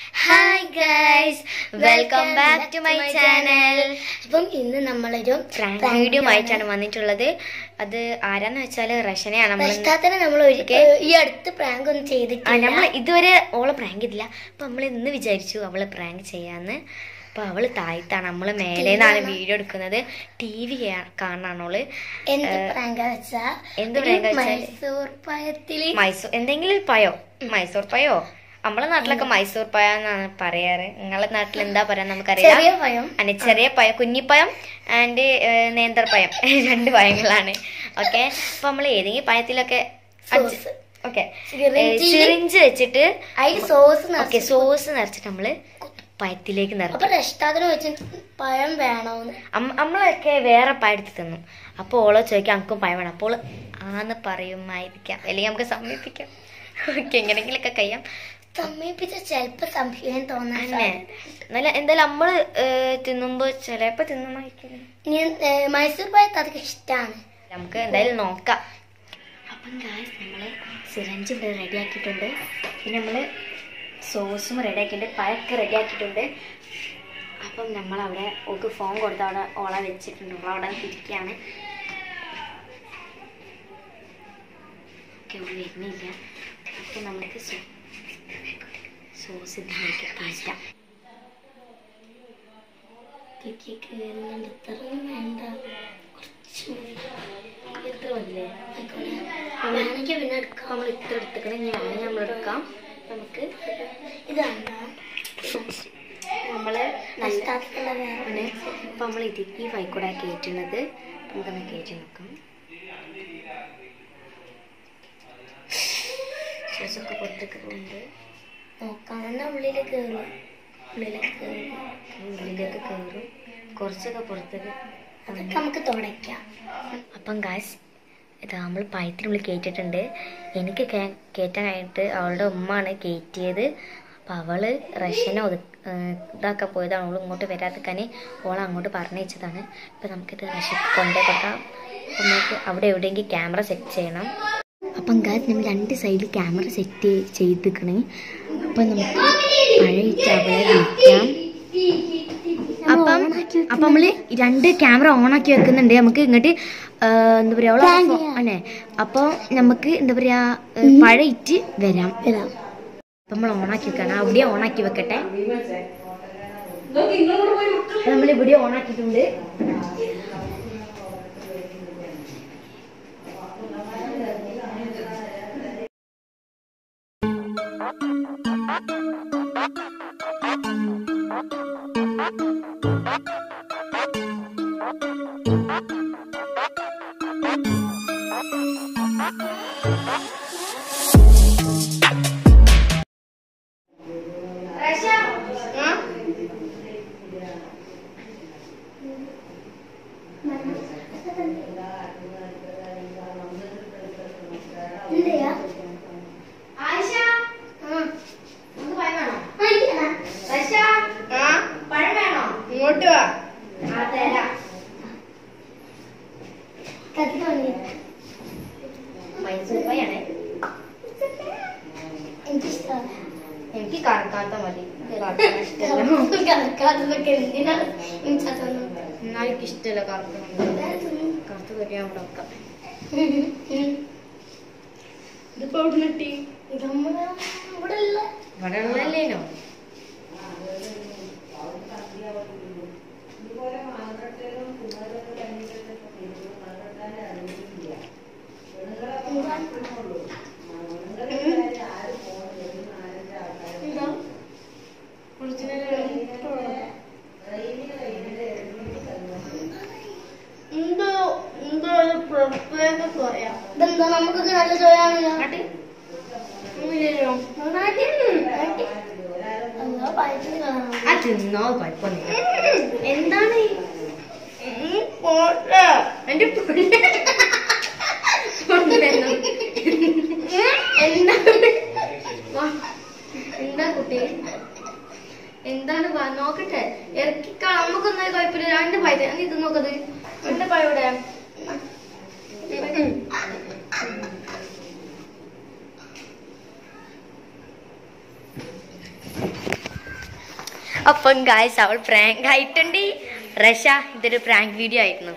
Hi guys welcome back to my channel അപ്പം ഇന്ന് നമ്മളൊരു പ്രാങ്ക് വീഡിയോ ആയിട്ടാണ് വന്നിട്ടുള്ളത് അത് ആരാന്ന് വെച്ചാല് റഷനെയാണ് നമ്മൾ പ്രശ്നത്തിന് നമ്മൾ Okay. ഈ അടുത്ത് പ്രാങ്ക് ഒന്നും ആ ചെയ്തിട്ടില്ല നമ്മൾ ഇതുവരെ ഓളെ പ്രാങ്ക് ചെയ്തില്ല അപ്പൊ നമ്മൾ ഇന്ന് വിചാരിച്ചു അവളെ പ്രാങ്ക് ചെയ്യാന്ന് അപ്പൊ അവള് താഴ്ത്താണ് നമ്മള് മേലേന്നാണ് വീഡിയോ എടുക്കുന്നത് ടി വി കാണാണോള് എന്ത് ഏഹ്, പ്രാങ്ക് വെച്ചാ എന്ത് ഒരു prank വെച്ചാല്? മൈസൂർ പഴത്തില് മൈസൂർ എന്തെങ്കിലും ഒരു പയോ മൈസൂർ പയോ നമ്മളെ നാട്ടിലൊക്കെ മൈസൂർ പഴ എന്നാണ് പറയാറ് നിങ്ങളെ നാട്ടിൽ എന്താ പറയാ ചെറിയ നമുക്കറിയാം പഴം അനെ ചെറിയ പഴം കുഞ്ഞിപ്പഴം ആൻഡ് നേന്ത്രപ്പഴം രണ്ട് പഴങ്ങളാണ് ഓക്കെ അപ്പൊ നമ്മൾ ഏതെങ്കിലും പഴത്തിലൊക്കെ Sauce. ഓക്കെ സിറിഞ്ചില് സിറിഞ്ച് വെച്ചിട്ട് അതിൽ സോസ് ഓക്കെ നിറച്ച് സോസ് നിറച്ചിട്ട് നമ്മള് പഴത്തിലേക്ക് നിറക്കും അപ്പൊ രഷ്ടാത്തിന് വെച്ച് പഴം വേണോന്ന് അമ്മ- നമ്മളൊക്കെ വേറെ പഴം എടുത്ത് തിന്നും അപ്പോൾ ഓളോ ചോദിക്കാം നമുക്കും പഴം വേണം അപ്പോൾ ആന്ന് പറയുമായിരിക്കാം അല്ലെങ്കിൽ നമുക്ക് സമീപിക്കാം ഓക്കെ എങ്ങനെയെങ്കിലൊക്കെ കഴിയാം സമീപിച്ച ചെലപ്പോ സംശയം തോന്നാൻ അന്നെ നല്ല എന്തായാലും നമ്മള് ഏഹ്, തിന്നുമ്പോ ചിലപ്പോ തിന്നുമായിരിക്കും ഇനി, ഏഹ്, മൈസൂർ പഴത്ത് അതൊക്കെ ഇഷ്ടാണ് നമുക്ക് എന്തായാലും നോക്കാം അപ്പം ഗായ്സ് നമ്മൾ സിറഞ്ച് ഇവിടെ റെഡി ആക്കിയിട്ടുണ്ട് പിന്നെ നമ്മൾ സോസും റെഡി ആക്കിയിട്ടുണ്ട് പഴമൊക്കെ റെഡി ആക്കിയിട്ടുണ്ട് അപ്പം നമ്മളവിടെ ഓക്ക് ഫോൺ കൊടുത്ത് അവിടെ ഓളെ വെച്ചിട്ടുണ്ട് ഓളവിടെ ഇരിക്കുകയാണ് ഓക്കെ ഓൾ വരുന്നില്ല അപ്പം നമുക്ക് സോ- സോസ് ഇതിലേക്ക് കയറ്റാം ഇതൊക്കെ കേറുന്നുണ്ട് ഇത്രയും വേണ്ട കുറച്ച് മതി. എത്ര മതില്ലേ ആയിക്കോട്ടെ. വേണമെങ്കിൽ പിന്നെ എടുക്കാം നമ്മൾ ഇത്ര എടുത്തുക്കണം ഇനി വേണമെങ്കിൽ നമ്മൾ എടുക്കാം നമുക്ക് ഇതാണ് നമ്മള് നല്ല നഷ്ടാത്തുള്ള വേറെ ആണ് അപ്പം നമ്മൾ ഇത് ഈ വൈക്കൂടെ കയറ്റുന്നത് നമുക്കൊന്ന് കയറ്റി നോക്കാം ശ്വാസമൊക്കെ പുറത്തേക്ക് പോകുന്നുണ്ട് നോക്കാൻ തന്നെ ഉള്ളിൽ കയറും ഉള്ളിലേക്ക് കയറും ഉള്ളിലേക്ക് കയറും കുറച്ചൊക്കെ പുറത്തേക്ക് അതൊക്കെ നമുക്ക് തുടയ്ക്കാം അപ്പം ഗാസ് ഇത് നമ്മൾ പയത്തിനുള്ളിൽ കയറ്റിയിട്ടുണ്ട് എനിക്ക് കേ- കയറ്റാനായിട്ട് അവളുടെ ഉമ്മയാണ് കയറ്റിയത് അപ്പം അവള് റഷ്യനെ ഒതു ഇതാക്കാൻ പോയതാണ് അവൾ ഇങ്ങോട്ട് വരാതിക്കാൻ ഓൾ അങ്ങോട്ട് പറഞ്ഞയച്ചതാണ് ഇപ്പം നമുക്കിത് റഷ്യ കൊണ്ടേ കൊടുക്കാം അപ്പം നമുക്ക് അവിടെ എവിടെയെങ്കിലും ക്യാമറ സെറ്റ് ചെയ്യണം അപ്പം ഗാസ് നമ്മൾ രണ്ട് സൈഡിൽ ക്യാമറ സെറ്റ് ചെയ്തിക്കണേ അപ്പം നമുക്ക് പഴയിട്ട് അവളെ വിളിക്കാം അപ്പം അപ്പം നമ്മള് രണ്ട് ക്യാമറ ഓൺ ആക്കി വെക്കുന്നുണ്ട് നമുക്ക് ഇങ്ങോട്ട് ആ, എന്താ പറയാ അവളെ Prank ഫോ- ചെയ്യാം. അല്ലേ അപ്പൊ നമുക്ക് എന്താ പറയാ പഴയിട്ട് വരാം വരാം അപ്പൊ നമ്മൾ ഓൺ ആക്കി വെക്കണം അവിടെ ഓൺ ആക്കി വെക്കട്ടെ നമ്മൾ ഇവിടെ ഓൺ ആക്കിയിട്ടുണ്ട് എന്തെയ്യാ? ആ, ഇരിക്കണ. ഇങ്ങോട്ട് വാ കത്തി തുടങ്ങി. മൈസൂർ പയ്യാണ് എനിക്കിഷ്ടമാണ്. എനിക്ക് കറക്കാത്ത മതി എനിക്ക് കറക്കാൻ ഇഷ്ടമല്ല നമുക്ക് കറക്കാത്തതൊക്കെ എന്തിനാണ് എനിക്ക് അതൊന്നും. എന്നാൽ എനിക്ക് ഇഷ്ടമല്ല കറക്കുന്നത് വേറൊന്നും. കറുത്ത് കറിയാൻ അവിടെ വെക്കാം ഉം. ഇതിപ്പോ എവിടെ കിട്ടി ഇത് നമ്മള് ഇവിടെ ഉള്ള ഇവിടെ ഉള്ളല്ലേനോ എന്താ? എന്താ? എന്തോ എന്തോ ഒരു പ്രത്യേക സ്വയ ഇതെന്താ നമുക്കൊക്കെ നല്ല ചോയാണല്ലോ കാട്ടി ഒന്നുമില്ലല്ലോ നന്നായിട്ട് നന്നായിട്ട്. എന്താ പയറ്റിന് കാണാം ആ തിന്നോ കുഴപ്പമൊന്നുമില്ല എന്താണ് എന്റെ പുള്ള എന്താണ് വാ. എന്താ കുട്ടി എന്താണ് വാ നോക്കട്ടെ ഇറക്കിക്കാ നമുക്കൊന്നും കുഴപ്പമില്ല രണ്ട് പായ നീ ഇത് നോക്കത് എന്റെ പായ ഇവിടെ അപ്പം ഗായ്സ് അവൾ പ്രാങ്ക് ആയിട്ടുണ്ട് റഷ ഇതൊരു പ്രാങ്ക് വീഡിയോ ആയിരുന്നു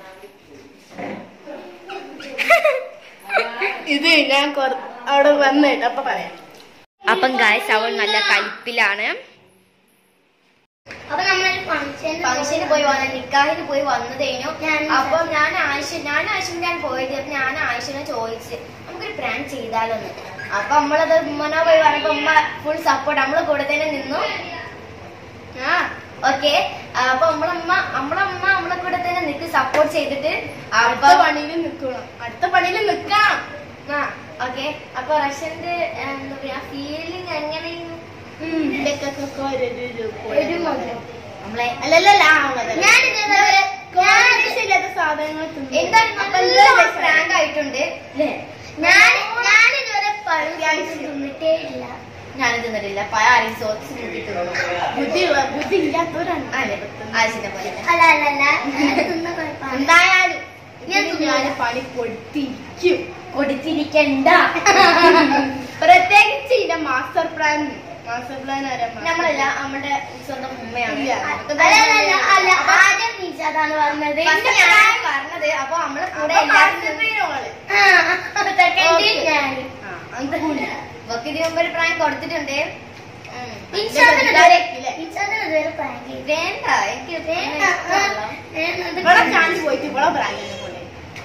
ഇത് ഞാൻ കൊറ- അവിടെ വന്നിട്ട് അപ്പൊ പറയാം അപ്പം ഗായ്സ് അവൾ നല്ല കലിപ്പിലാണ് അപ്പൊ നമ്മളൊരു ഫംഗ്ഷൻ ഫംഗ്ഷന് പോയി വന്ന നിക്കാഹിന് പോയി വന്നതേനു ഞാൻ അപ്പൊ ഞാൻ ആയിഷ ഞാൻ ആയിഷമിലാണ് പോയത് അപ്പൊ ഞാൻ ആയിഷനെ ചോദിച്ച് നമുക്കൊരു പ്രാങ്ക് ചെയ്താലോന്ന് അപ്പൊ നമ്മളത് ഉമ്മനോ പോയി പറഞ്ഞപ്പോ ഉമ്മ ഫുൾ സപ്പോർട്ട് നമ്മളെ കൂടെ തന്നെ നിന്നു ആ ഓക്കെ അപ്പൊ നമ്മളമ്മ നമ്മളമ്മ നമ്മളെ കൂടെ തന്നെ നിക്ക് സപ്പോർട്ട് ചെയ്തിട്ട് അടുത്ത അപ്പൊ പണിയിൽ നിക്കണം അടുത്ത പണിയിൽ നിക്കണം ആ ഓക്കെ അപ്പൊ റഷ്യന്റെ എന്താ പറയാ ഫീലിംഗ് എങ്ങനെയാണ് ഇതൊക്കെ ഒരു ഒരു മധുരം നമ്മളെ അല്ലല്ല ഞാൻ ഇതേപോലെ ഇല്ലാത്ത സാധനങ്ങൾ എന്തായാലും നല്ല പ്രാങ്ക് ആയിട്ടുണ്ട് അല്ലേ ഞാൻ ഞാൻ ഇതുവരെ പഴം തിന്നിട്ടേ ഇല്ല ഞാൻ തിന്നിട്ടില്ല പഴ ആരെയും സോക്സ് നോക്കിയിട്ടുള്ളൂ ബുദ്ധി ബുദ്ധി ഇല്ലാത്തവരാണ് ആവശ്യത്തെ പോലെ അല്ല അല്ല അല്ല തിന്ന കുഴപ്പമില്ല എന്തായാലും ഞാൻ ഞാൻ പണി കൊടുത്തിരിക്കും കൊടുത്തിരിക്കണ്ട പ്രത്യേകിച്ച് ഇതിന്റെ മാസ്റ്റർ പ്ലാൻ മാസ്റ്റർ പ്ലാൻ ആരാ നമ്മളല്ല നമ്മുടെ സ്വന്തം ഉമ്മയാണ് ഇല്ല. നമുക്ക് അല്ല, അല്ല, അല്ല, അല്ല. അപ്പൊ ആദ്യം നീച്ചാതാണ് പറഞ്ഞത് first ഞാനാണ് പറഞ്ഞത് അപ്പൊ നമ്മളെ കൂടെ എല്ലാവരും സെക്കൻഡ് ഞാൻ ഇവക്ക് ഇതിനു മുമ്പ് ഒരു പ്രായം കൊടുത്തിട്ടുണ്ട് ഉം. വേണ്ട എനിക്ക് വേണ്ട. ഇഷ്ടമല്ല. ചാൻസ് പോയിട്ട് ഇവിടെ പ്രായം പോലെ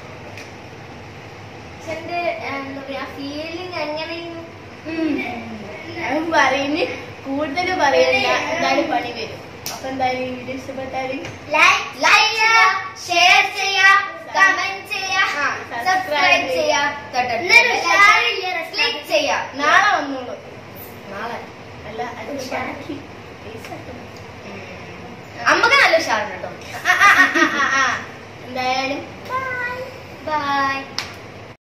പക്ഷെ എന്റെ എന്താ പറയാ ഫീലിംഗ് എങ്ങനെയാണ് ഞാൻ പറയുന്നത് കൂടുതൽ പറയണ്ട എന്തായാലും പണി വരും അപ്പൊ എന്തായാലും ഈ വീഡിയോ ഇഷ്ടപ്പെട്ടാല് ലൈക്ക് ചെയ്യുക ഷെയർ ചെയ്യുക കമന്റ് ചെയ്യുക ആ, സബ്സ്ക്രൈബ് ചെയ്യുക എന്നിട്ട് share ഇല്ലേ, ക്ലിക്ക് ചെയ്യുക നാളെ വന്നോളൂ നാളെ അല്ല അത് ബാക്കി അമ്മക്ക് നല്ല ഉഷാറുണ്ട് കേട്ടോ ആ, ആ, ആ, ആ, ആ. എന്തായാലും ബൈ